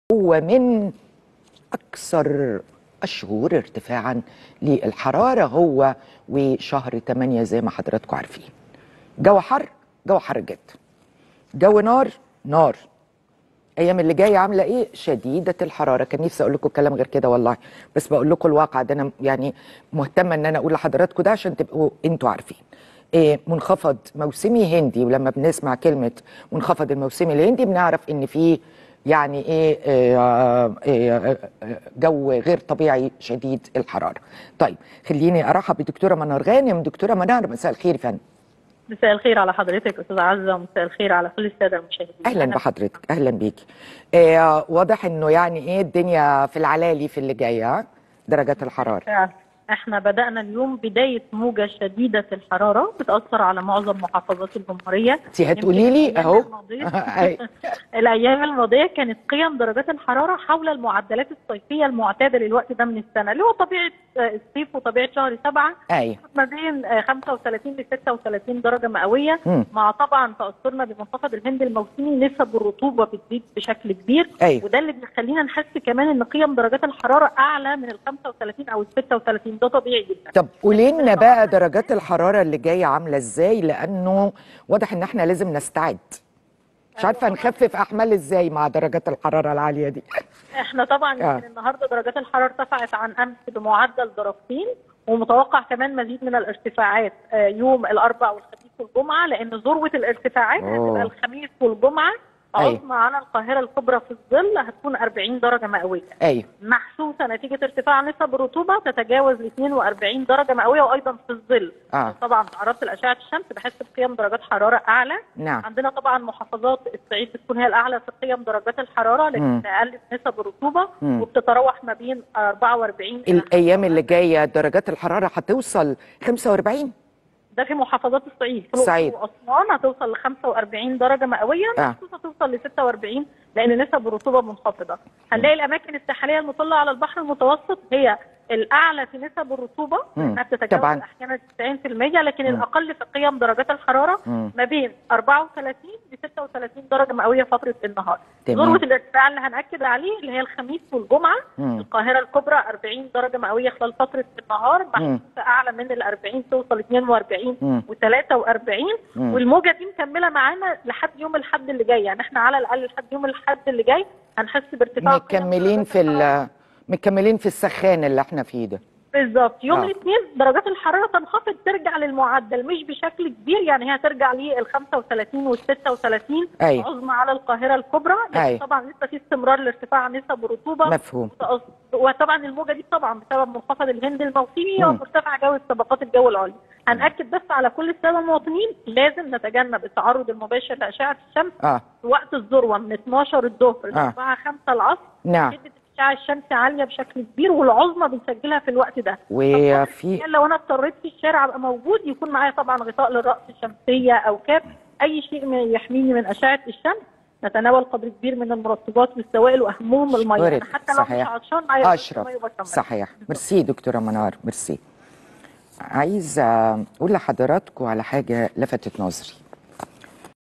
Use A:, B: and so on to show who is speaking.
A: هو من أكثر أشهر ارتفاعا للحرارة هو وشهر 8 زي ما حضراتكم عارفين جو حر جو حر جدا جو نار نار ايام اللي جايه عامله ايه شديده الحراره كان نفسي اقول لكم كلام غير كده والله بس بقول لكم الواقع ده انا يعني مهتمه ان انا اقول لحضراتكم ده عشان تبقوا انتوا عارفين إيه منخفض موسمي هندي ولما بنسمع كلمه منخفض الموسمي الهندي بنعرف ان في يعني ايه, إيه, إيه جو غير طبيعي شديد الحراره طيب خليني ارحب بدكتوره منار غانم دكتوره منار مساء الخير يا فندم
B: مساء الخير على حضرتك استاذ عزه ومساء الخير على كل الساده المشاهدين
A: اهلا بحضرتك اهلا بيكي آه واضح انه يعني ايه الدنيا في العلالي في اللي جايه درجات الحراره
B: فعلا احنا بدانا اليوم بدايه موجه شديده الحراره بتاثر على معظم محافظات الجمهوريه
A: انت هتقولي لي اهو
B: الايام الماضيه كانت قيم درجات الحراره حول المعدلات الصيفيه المعتاده للوقت ده من السنه اللي هو طبيعه الصيف وطبيعه شهر سبعه
A: ايوه
B: ما بين 35 ل 36 درجه مئويه
A: مم.
B: مع طبعا تاثرنا بمنخفض الهند الموسمي نسب الرطوبه بتزيد بشكل كبير
A: أيوة.
B: وده اللي بيخلينا نحس كمان ان قيم درجات الحراره اعلى من ال 35 او ال 36 ده طبيعي جدا
A: طب قولي لنا بقى درجات الحراره اللي جايه عامله ازاي لانه واضح ان احنا لازم نستعد مش عارفه نخفف احمال ازاي مع درجات الحراره العاليه دي
B: احنا طبعا
A: آه.
B: يمكن النهارده درجات الحراره ارتفعت عن امس بمعدل درجتين ومتوقع كمان مزيد من الارتفاعات آه، يوم الاربعاء والخميس والجمعه لان ذروه الارتفاعات
A: أوه.
B: هتبقى الخميس والجمعه
A: أيوة.
B: عظمى على القاهره الكبرى في الظل هتكون 40 درجه مئويه
A: ايوه
B: محسوسه نتيجه ارتفاع نسب الرطوبه تتجاوز ال 42 درجه مئويه وايضا في الظل
A: اه
B: طبعا تعرضت لاشعه الشمس بحس بقيم درجات حراره اعلى
A: نعم
B: عندنا طبعا محافظات الصعيد بتكون هي الاعلى في قيم درجات الحراره
A: مم.
B: لكن اقل في نسب الرطوبه
A: مم.
B: وبتتراوح ما بين 44 إلى
A: الايام اللي جايه درجات الحراره هتوصل 45
B: ده في محافظات الصعيد في
A: الصعيد.
B: الأقصر واسوان هتوصل ل 45 درجه مئويه
A: آه.
B: محسوسه توصل ل 46 لان نسب الرطوبه منخفضه هنلاقي الاماكن الساحليه المطله على البحر المتوسط هي الاعلى في نسب الرطوبه
A: مم.
B: انها بتتجاوز
A: طبعاً.
B: احيانا 90% لكن
A: مم.
B: الاقل في قيم درجات الحراره
A: مم.
B: ما بين 34 ل 36 درجه مئويه فتره النهار
A: تمام.
B: ذروه الارتفاع اللي هناكد عليه اللي هي الخميس والجمعه
A: مم.
B: القاهره الكبرى 40 درجه مئويه خلال فتره النهار محسوسه اعلى من ال 40 توصل 42
A: مم.
B: و43
A: مم.
B: والموجه دي مكمله معانا لحد يوم الاحد اللي جاي يعني احنا على الاقل لحد يوم الاحد اللي جاي هنحس بارتفاع قيم
A: مكملين
B: درجات
A: في
B: الحرارة.
A: ال مكملين في السخان اللي احنا فيه ده
B: بالظبط يوم
A: آه.
B: الاثنين درجات الحراره تنخفض ترجع للمعدل مش بشكل كبير يعني هي هترجع لل 35 وال 36
A: أيوة.
B: عظمى على القاهره الكبرى لكن
A: أيوة.
B: طبعا لسه في استمرار لارتفاع نسب الرطوبه
A: مفهوم
B: وطبعا الموجه دي طبعا بسبب منخفض الهند الموسمي
A: مم.
B: ومرتفع جو طبقات الجو العليا هنأكد بس على كل الساده المواطنين لازم نتجنب التعرض المباشر لأشعة الشمس
A: اه
B: في وقت الذروه من 12 الظهر ل
A: آه.
B: 4 5 العصر
A: نعم
B: شده الاشعه الشمسي عاليه بشكل كبير والعظمى بنسجلها في الوقت ده
A: وفي
B: لو انا اضطريت في الشارع ابقى موجود يكون معايا طبعا غطاء للراس الشمسيه او كاب اي شيء من- يحميني من اشعه الشمس نتناول قدر كبير من المرطبات والسوائل واهمهم الميه
A: أشكرك.
B: أنا حتى لو مش
A: صحيح.
B: عطشان معايا
A: اشرف
B: مية وبكمل.
A: صحيح ميرسي دكتوره منار ميرسي عايزه اقول لحضراتكم على حاجه لفتت نظري